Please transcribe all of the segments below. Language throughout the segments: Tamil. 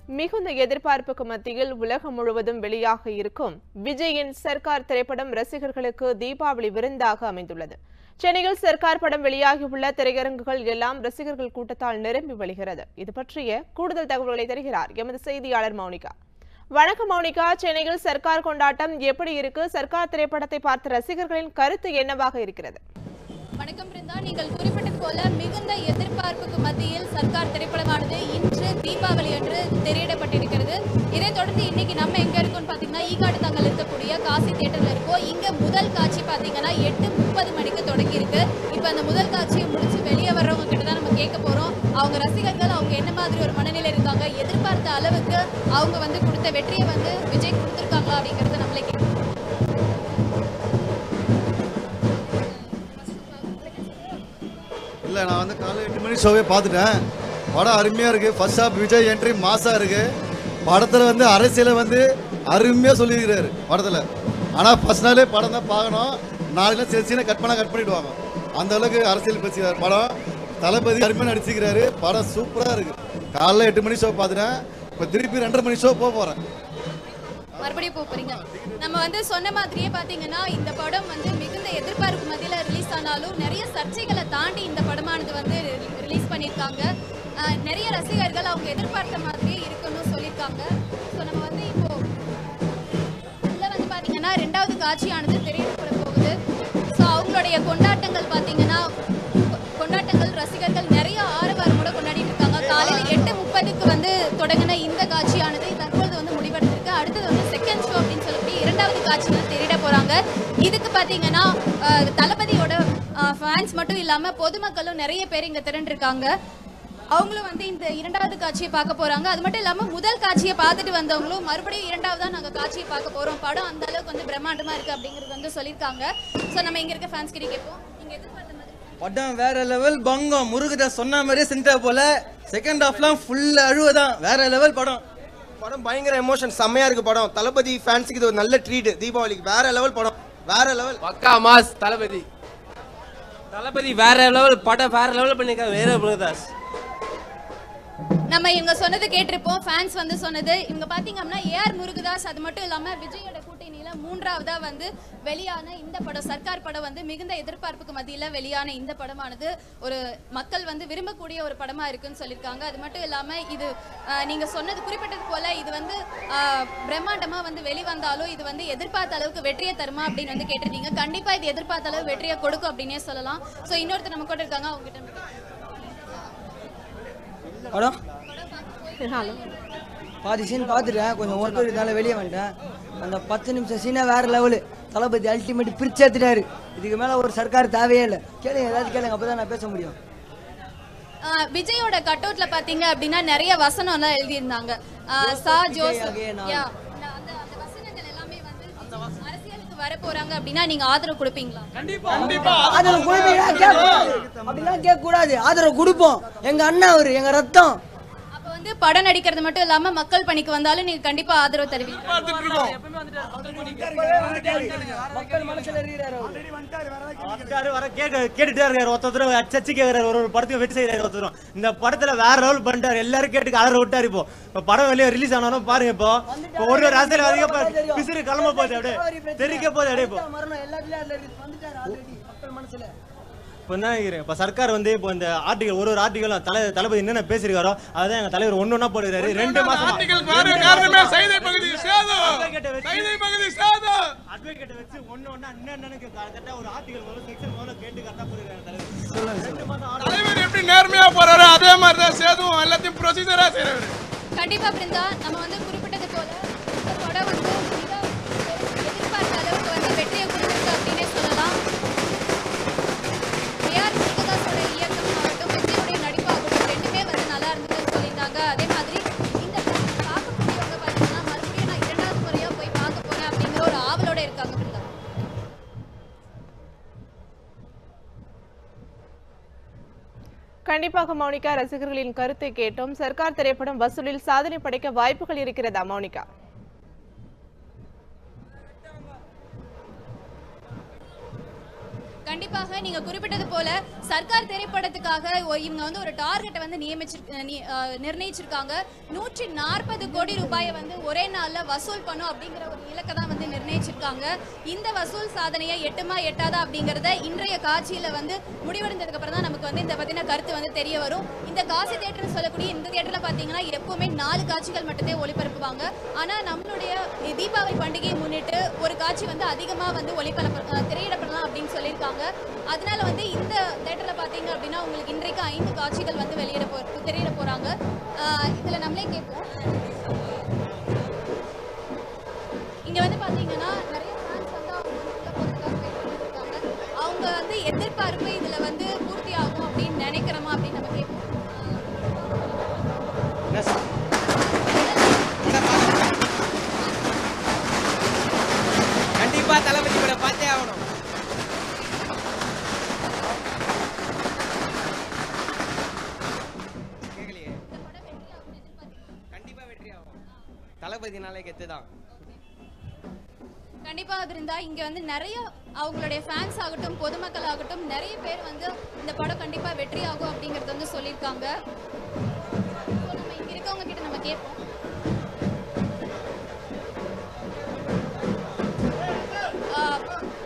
மிகுந்த எதிர்பார்ப்புக்கு மத்தியில் உலகம் முழுவதும் வெளியாக இருக்கும் விஜயின் சர்க்கார் திரைப்படம் ரசிகர்களுக்கு தீபாவளி விருந்தாக அமைந்துள்ளது சென்னையில் சர்க்கார் படம் வெளியாகியுள்ள திரையரங்குகள் எல்லாம் ரசிகர்கள் கூட்டத்தால் நிரம்பி வழிகிறது இது பற்றிய கூடுதல் தகவல்களை தருகிறார் எமது செய்தியாளர் மௌனிகா வணக்கம் மௌனிகா சென்னையில் சர்க்கார் கொண்டாட்டம் எப்படி இருக்கு சர்க்கார் திரைப்படத்தை பார்த்த ரசிகர்களின் கருத்து என்னவாக இருக்கிறது வணக்கம் பிருந்தா நீங்கள் குறிப்பிட்டது போல மிகுந்த எதிர்பார்ப்புக்கு மத்தியில் சர்க்கார் திரைப்படமானது இன்று தீபாவளி அன்று திரையிடப்பட்டிருக்கிறது இதைத் தொடர்ந்து இன்னைக்கு நம்ம எங்க இருக்கோம்னு பாத்தீங்கன்னா ஈகாடு தங்கள் இருக்கக்கூடிய காசி தியேட்டர்ல இருக்கோம் இங்க முதல் காட்சி பாத்தீங்கன்னா எட்டு முப்பது மணிக்கு தொடங்கி இருக்கு இப்ப அந்த முதல் காட்சியை முடிச்சு வெளியே வர்றவங்க கிட்ட தான் நம்ம கேட்க போறோம் அவங்க ரசிகர்கள் அவங்க என்ன மாதிரி ஒரு மனநிலை இருக்காங்க எதிர்பார்த்த அளவுக்கு அவங்க வந்து கொடுத்த வெற்றியை வந்து விஜய் கொடுத்துருக்காங்களா அப்படிங்கறத நம்மளே கேட்க இல்லை நான் வந்து காலையில் எட்டு மணி ஷோவே பார்த்துட்டேன் படம் அருமையாக இருக்குது ஃபர்ஸ்ட் ஹாஃப் விஜய் என்ட்ரி மாசாக இருக்குது படத்தில் வந்து அரசியலை வந்து அருமையாக சொல்லியிருக்கிறாரு படத்தில் ஆனால் ஃபர்ஸ்ட் நாளே படம் தான் பார்க்கணும் நாளைக்கு சில சீனை கட் பண்ணால் கட் பண்ணிவிடுவாங்க அந்த அளவுக்கு அரசியல் பேசுகிறார் படம் தளபதி அருமையாக நடிச்சுக்கிறாரு படம் சூப்பராக இருக்குது காலைல எட்டு மணி ஷோ பார்த்துட்டேன் இப்போ திருப்பி ரெண்டரை மணி ஷோ போக போகிறேன் மறுபடியும் போக போறீங்க நம்ம வந்து சொன்ன மாதிரியே பாத்தீங்கன்னா இந்த படம் வந்து மிகுந்த எதிர்பார்ப்பு மத்தியில ரிலீஸ் ஆனாலும் நிறைய சர்ச்சைகளை தாண்டி இந்த படமானது வந்து ரிலீஸ் பண்ணியிருக்காங்க அஹ் நிறைய ரசிகர்கள் அவங்க எதிர்பார்த்த மாதிரியே இருக்குன்னு சொல்லியிருக்காங்க ஸோ நம்ம வந்து இப்போ உள்ள வந்து பாத்தீங்கன்னா ரெண்டாவது காட்சியானது திரையிடப்பட போகுது ஸோ அவங்களுடைய கொண்டாட்டங்கள் பாத்தீங்கன்னா கொ- கொண்டாட்டங்கள் ரசிகர்கள் நிறைய ஆரவாரமோட கொண்டாடிட்டு இருக்காங்க காலையில எட்டு முப்பதுக்கு வந்து தொடங்கின இந்த காட்சியானது தற்பொழுது வந்து முடிவடைந்திருக்கு அடுத்தது வந்து செகண்ட் ஷோ அப்படின்னு சொல்லி இரண்டாவது காட்சி வந்து திரையிட போறாங்க இதுக்கு பாத்தீங்கன்னா அஹ், தளபதியோட ஃபேன்ஸ் மட்டும் இல்லாம பொதுமக்களும் நிறைய பேர் இங்க திரண்டிருக்காங்க அவங்களும் வந்து இந்த இரண்டாவது காட்சியை பார்க்க போறாங்க அது மட்டும் இல்லாம முதல் காட்சியை பார்த்துட்டு வந்தவங்களும் மறுபடியும் இரண்டாவதா நாங்க காட்சியை பார்க்க போறோம் படம் அந்த அளவுக்கு வந்து பிரம்மாண்டமா இருக்கு அப்படிங்கிறது வந்து சொல்லியிருக்காங்க ஸோ நம்ம இங்க இருக்க ஃபேன்ஸ் கிட்ட கேட்போம் நீங்க எதிர்பார்த்த மாதிரி படம் வேற லெவல் பங்கம் முருகதாஸ் சொன்ன மாதிரியே செஞ்சா போல செகண்ட் ஹாஃப்லாம் ஃபுல் அழுவதான் வேற லெவல் படம் படம் பயங்கர எமோஷன் செம்மையா இருக்கு படம் தளபதி ஃபேன்ஸுக்கு இது ஒரு நல்ல ட்ரீட் தீபாவளிக்கு வேற லெவல் படம் வேற லெவல் பக்கா மாஸ் தளபதி தளபதி வேற லெவல் படம் வேற லெவல் பண்ணிருக்காங்க வேற பிரதாஸ் நம்ம இவங்க சொன்னது கேட்டிருப்போம் ஃபேன்ஸ் வந்து சொன்னது இவங்க பாத்தீங்க அப்படின்னா ஏஆர் முருகதாஸ் அது மட்டும் இல்லாம விஜயோட கூட்டணியில மூன்றாவதா வந்து வெளியான இந்த படம் சர்க்கார் படம் வந்து மிகுந்த எதிர்பார்ப்புக்கு மத்தியில வெளியான இந்த படமானது ஒரு மக்கள் வந்து விரும்பக்கூடிய ஒரு படமா இருக்குன்னு சொல்லியிருக்காங்க அது மட்டும் இல்லாம இது அஹ், நீங்க சொன்னது குறிப்பிட்டது போல இது வந்து அஹ், பிரம்மாண்டமா வந்து வெளிவந்தாலும் இது வந்து எதிர்பார்த்த அளவுக்கு வெற்றியை தருமா அப்படின்னு வந்து கேட்டிருந்தீங்க கண்டிப்பா இது எதிர்பார்த்த அளவு வெற்றியை கொடுக்கும் அப்படின்னே சொல்லலாம் சோ இன்னொருத்தர் நம்ம கூட இருக்காங்க அவங்க கிட்ட நம்ம கேட்கலாம். படம் பாதி சீன் பார்த்துட்டேன் கொஞ்சம் ஒர்க் இருந்தாலும் வெளியே வந்துட்டேன் அந்த பத்து நிமிஷம் சீனே வேற லெவலு தளபதி அல்டிமேட் பிரிச்சு எடுத்துட்டாரு இதுக்கு மேல ஒரு சர்க்கார் தேவையே இல்லை கேளுங்க ஏதாவது கேளுங்க அப்பதான் நான் பேச முடியும் ஆஹ் விஜயோட கட் அவுட்ல பாத்தீங்க அப்படின்னா நிறைய வசனம் எல்லாம் எழுதியிருந்தாங்க ஆஹ் சா ஜோஸ் விஜய் again ஆ. Yeah. அந்த அந்த வசனங்கள் எல்லாமே வந்து அரசியலுக்கு வர போறாங்க அப்படின்னா நீங்க ஆதரவு கொடுப்பீங்களா ஆதரவு கொடுப்பீங்களா கேட்கக்கூடாது அப்படிலாம் கேட்க கூடாது ஆதரவு கொடுப்போம் எங்க அண்ணன் அவரு எங்க ரத்தம் அப்ப வந்து படம் நடிக்கிறது மட்டும் இல்லாம மக்கள் பணிக்கு வந்தாலும் நீங்க கண்டிப்பா ஆதரவு தருவீங்க மக்கள் மனசுல இருக்கிறாரு அவரு. வந்துட்டாரு, வர கேட்க கேட்டுட்டே இருக்காரு ஒருத்தர் அச்சச்சு கேட்கறாரு ஒரு ஒரு படத்துக்கு வெற்றி செய்யறாரு ஒருத்தரும் இந்த படத்துல வேற லெவல் பண்ணிட்டாரு எல்லாரும் கேட்டு ஆதரவு விட்டாரு இப்போ இப்போ படம் வெளியே ரிலீஸ் ஆனாலும் பாருங்க இப்போ இப்போ ஒரு ஒரு அரசியல் பிசிறு கிளம்ப போகுது அப்படியே தெரிவிக்க போகுது அப்படியே இப்போ மரணம் எல்லாத்துலயும் அதுல இருக்கு. வந்துட்டாரு already மக்கள் மனசுல இப்போ என்ன நினைக்கிறேன் இப்போ சர்க்கார் வந்து இப்போ இந்த ஆர்டிகல் ஒரு ஒரு ஆர்டிகலும் தலை தளபதி என்னென்ன பேசியிருக்காரோ அதான் எங்க தலைவர் ஒண்ணு ஒண்ணா போடுறாரு ரெண்டு மாசம் காரணமே சைதை பகுதி சேதம் Advocate வச்சு- சைதை பகுதி சேதம் அட்வொகேட் வச்சு ஒண்ணு ஒண்ணா என்னென்னு கரெக்டா ஒரு ஆர்டிகல் முதல்ல செக்ஷன் முதல்ல கேட்டு கரெக்டா போடுறாரு தலைவர் ரெண்டு மாசம் தலைவர் எப்படி நேர்மையா போறாரோ அதே மாதிரி தான் சேதுவும் எல்லாத்தையும் ப்ரொசீஜரா செய்யறவர் கண்டிப்பா பிருந்தா நம்ம வந்து குறிப்பிட்டது போல இந்த படம் வந்து மிக எதிர்பார்த்த அளவுக்கு வந்து வெற்றியை கொடுத்துருக்கு அப்படின்னே சொல்லலாம் ஏஆர் முருகதாஸோட இயக்கம் ஆகட்டும் விஜயோடைய நடிப்பாகட்டும் ரெண்டுமே வந்து நல்லா இருந்ததுன்னு சொல்லியிருந்தாங்க அதே மாதிரி இந்த படம் பார்க்கக்கூடியவங்க பார்த்தீங்கன்னா மறுபடியும் நான் இரண்டாவது முறையா போய் பார்க்க போறேன் அப்படிங்கிற ஒரு ஆவலோட இருக்காங்க பிருந்தா கண்டிப்பாக மௌனிகா ரசிகர்களின் கருத்தை கேட்டோம் சர்க்கார் திரைப்படம் வசூலில் சாதனை படைக்க வாய்ப்புகள் இருக்கிறதா மௌனிகா கண்டிப்பா கண்டிப்பாக நீங்க குறிப்பிட்டது போல சர்க்கார் திரைப்படத்துக்காக ஒ- இவங்க வந்து ஒரு டார்கெட்டை வந்து நியமிச்சிரு நி- அஹ் நிர்ணயிச்சிருக்காங்க நூற்றி நாற்பது கோடி ரூபாயை வந்து ஒரே நாள்ல வசூல் பண்ணும் அப்படிங்கிற ஒரு இலக்கை தான் வந்து நிர்ணயிச்சிருக்காங்க இந்த வசூல் சாதனையை எட்டுமா எட்டாதா அப்படிங்கறத இன்றைய காட்சியில வந்து முடிவடைந்ததுக்கு அப்புறம் தான் நமக்கு வந்து இந்த பத்தின கருத்து வந்து தெரிய வரும் இந்த காசி தியேட்டர்னு சொல்லக்கூடிய இந்த தியேட்டர்ல பாத்தீங்கன்னா எப்பவுமே நாலு காட்சிகள் மட்டுமே ஒளிபரப்புவாங்க ஆனா நம்மளுடைய தீபாவளி பண்டிகையை முன்னிட்டு ஒரு காட்சி வந்து அதிகமா வந்து ஒளிபரப்பு அஹ் திரையிடப்படலாம் அப்படின்னு சொல்லியிருக்காங்க அதனால வந்து இந்த தேட்டர்ல பாத்தீங்க அப்படின்னா உங்களுக்கு இன்றைக்கு ஐந்து காட்சிகள் வந்து வெளியிட போ திரையிட போறாங்க அஹ் இதுல நம்மளே கேட்போம் இங்க வந்து பாத்தீங்கன்னா நிறைய ஃபேன்ஸ் வந்து அவங்க உள்ள போறதுக்காக வெயிட் பண்ணிட்டு இருக்காங்க அவங்க வந்து எதிர்பார்ப்பு இதுல வந்து பூர்த்தி ஆகும் அப்படின்னு நினைக்கிறோமா அப்படின்னு நம்ம கேட்போம் கண்டிப்பா தளபதி படம் பார்த்தே ஆகணும் கேட்கலையே கண்டிப்பா வெற்றி ஆகும் தளபதினாலே கெத்து தான் கண்டிப்பா இருந்தா இங்க வந்து நிறைய அவங்களுடைய ஃபேன்ஸ் ஆகட்டும் பொதுமக்கள் ஆகட்டும் நிறைய பேர் வந்து இந்த படம் கண்டிப்பா வெற்றி ஆகும் அப்படிங்கறது வந்து சொல்லியிருக்காங்க So, நம்ம இங்க இருக்கவங்க கிட்ட நம்ம கேட்போம் ஆஹ்,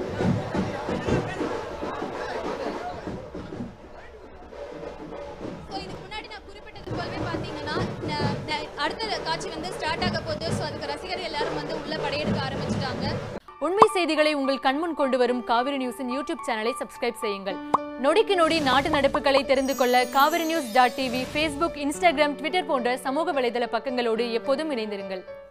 So, இதுக்கு முன்னாடி நான் குறிப்பிட்டது போலவே பாத்தீங்கன்னா ந- ந- அடுத்த காட்சி வந்து ஸ்டார்ட் ஆக போகுது ஸோ அதுக்கு ரசிகர்கள் எல்லாரும் வந்து உள்ள படையெடுக்க ஆரம்பிச்சிட்டாங்க உண்மை செய்திகளை உங்கள் கண்முன் கொண்டு வரும் காவிரி நியூஸின் யூடியூப் சேனலை சப்ஸ்கிரைப் செய்யுங்கள் நொடிக்கு நொடி நாட்டு நடப்புகளை தெரிந்து கொள்ள Kaveri news dot TV Facebook Instagram Twitter போன்ற சமூக வலைதள பக்கங்களோடு எப்போதும் இணைந்திருங்கள்